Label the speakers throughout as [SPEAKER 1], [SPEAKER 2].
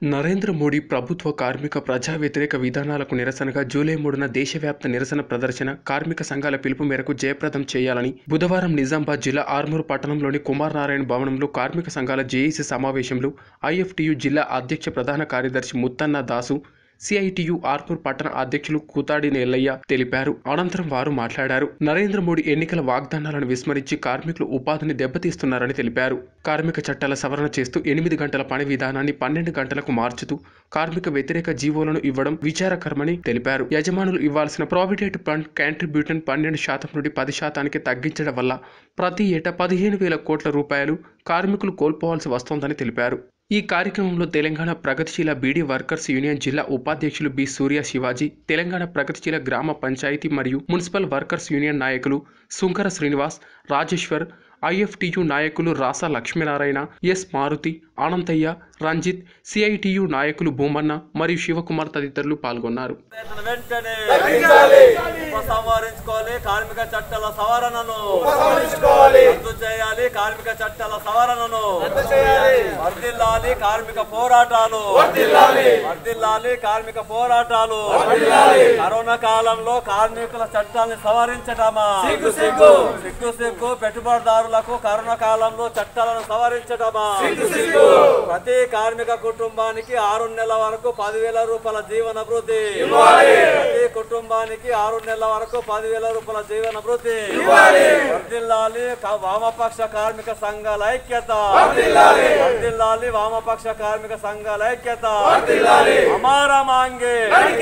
[SPEAKER 1] నరేంద్ర మోడీ ప్రభుత్వ కార్మిక ప్రజా వ్యతిరేక విధానాలకు నిరసనగా జూలై మూడున దేశవ్యాప్త నిరసన ప్రదర్శన కార్మిక సంఘాల పిలుపు మేరకు జయప్రదం చేయాలని బుధవారం నిజామాబాద్ జిల్లా ఆర్మూరు పట్టణంలోని కుమార్ నారాయణ భవనంలో కార్మిక సంఘాల జేఏసీ సమావేశంలో ఐఎఫ్టియు జిల్లా అధ్యక్ష ప్రధాన కార్యదర్శి ముత్తన్న దాసు సిఐటియు ఆర్మూర్ పట్టణ అధ్యక్షులు కూతాడి నెల్లయ్య తెలిపారు అనంతరం వారు మాట్లాడారు నరేంద్ర మోడీ ఎన్నికల వాగ్దానాలను విస్మరించి కార్మికులు ఉపాధిని దెబ్బతీస్తున్నారని తెలిపారు కార్మిక చట్టాల సవరణ చేస్తూ ఎనిమిది గంటల పని విధానాన్ని పన్నెండు గంటలకు మార్చుతూ కార్మిక వ్యతిరేక జీవోలను ఇవ్వడం విచారకరమని తెలిపారు యజమానులు ఇవ్వాల్సిన ప్రావిడెంట్ ఫండ్ కాంట్రిబ్యూషన్ పన్నెండు శాతం నుండి పది శాతానికి తగ్గించడం వల్ల ప్రతి ఏటా పదిహేను వేల కోట్ల రూపాయలు కార్మికులు కోల్పోవాల్సి వస్తోందని తెలిపారు ఈ కార్యక్రమంలో తెలంగాణ ప్రగతిశీల బీడీ వర్కర్స్ యూనియన్ జిల్లా ఉపాధ్యక్షులు బి సూర్య శివాజీ తెలంగాణ ప్రగతిశీల గ్రామ పంచాయతీ మరియు మున్సిపల్ వర్కర్స్ యూనియన్ నాయకులు సుంకర శ్రీనివాస్ రాజేశ్వర్ ఐఎఫ్టియు నాయకులు రాసా లక్ష్మీనారాయణ ఎస్ మారుతి అనంతయ్య రంజిత్ సిఐటియు నాయకులు భూమన్న మరియు శివకుమార్ తదితరులు పాల్గొన్నారు
[SPEAKER 2] వేతన వెంటనే ఉపసంహరించుకోవాలి కార్మిక చట్టాల సవరణను రద్దు చేయాలి కార్మిక చట్టాల సవరణను వర్దిల్లాలి కార్మిక పోరాటాలు వర్దిల్లాలి కార్మిక పోరాటాలు కరోనా కాలంలో కార్మికుల చట్టాన్ని సవరించడమా సిగ్గు సిగ్గు సిగ్గు సిగ్గు పెట్టుబడిదారులకు కరోనా కాలంలో చట్టాలను సవరించడమా ప్రతి కార్మిక కుటుంబానికి ఆరు నెలల వరకు పదివేల రూపాయల జీవన వృద్ధి ప్రతి కుటుంబానికి ఆరు నెలల వరకు పదివేల రూపాయల జీవన వృద్ధి వర్ధిల్లాలి క- వామపక్ష కార్మిక సంఘాల ఐక్యత వర్ధిల్లాలి వామపక్ష కార్మిక సంఘాల ఐక్యత అమార మాంగే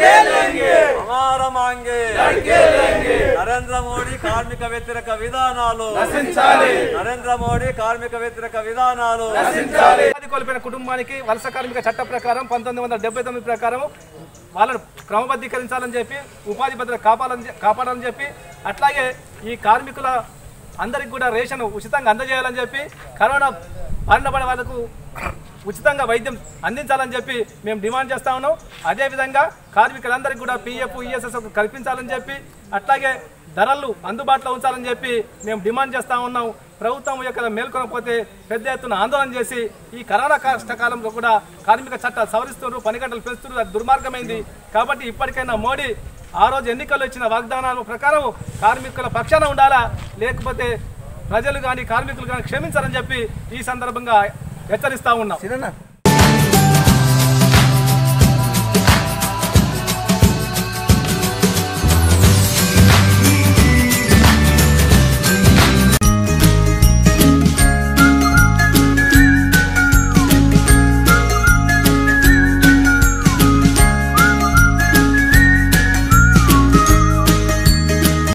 [SPEAKER 2] అమార మాంగే నరేంద్ర మోడీ కార్మిక వ్యతిరేక విధానాలు నరేంద్ర మోడీ కార్మిక వ్యతిరేక విధానాలు
[SPEAKER 3] ఉపాధి కోల్పోయిన కుటుంబానికి వలస కార్మిక చట్ట ప్రకారం పంతొమ్మిది వందల డెబ్బై తొమ్మిది ప్రకారం వాళ్ళను క్రమబద్ధీకరించాలని చెప్పి ఉపాధి భద్రత కాపాడాలని చె- కాపాడాలని చెప్పి అట్లాగే ఈ కార్మికుల అందరికి కూడా రేషన్ ఉచితంగా అందజేయాలని చెప్పి కరోనా బారిన పడే వాళ్ళకు ఉచితంగా వైద్యం అందించాలని చెప్పి మేము డిమాండ్ చేస్తా ఉన్నాం అదేవిధంగా కార్మికులందరికీ కూడా పిఎఫ్ ఈఎస్ఎస్ కల్పించాలని చెప్పి అట్లాగే ధరలు అందుబాటులో ఉంచాలని చెప్పి మేము డిమాండ్ చేస్తా ఉన్నాం ప్రభుత్వం యొక్క మేల్కొనకపోతే పెద్ద ఎత్తున ఆందోళన చేసి ఈ కరోనా కష్టకాలంలో కూడా కార్మిక చట్టాలు సవరిస్తున్నారు పని గంటలు పెంచుతున్నారు అది దుర్మార్గమైంది కాబట్టి ఇప్పటికైనా మోడీ ఆ రోజు ఎన్నికల్లో ఇచ్చిన వాగ్దానాల ప్రకారం కార్మికుల పక్షాన ఉండాలా లేకపోతే ప్రజలు కానీ కార్మికులు కానీ క్షమించాలని చెప్పి ఈ సందర్భంగా హెచ్చరిస్తా ఉన్నాం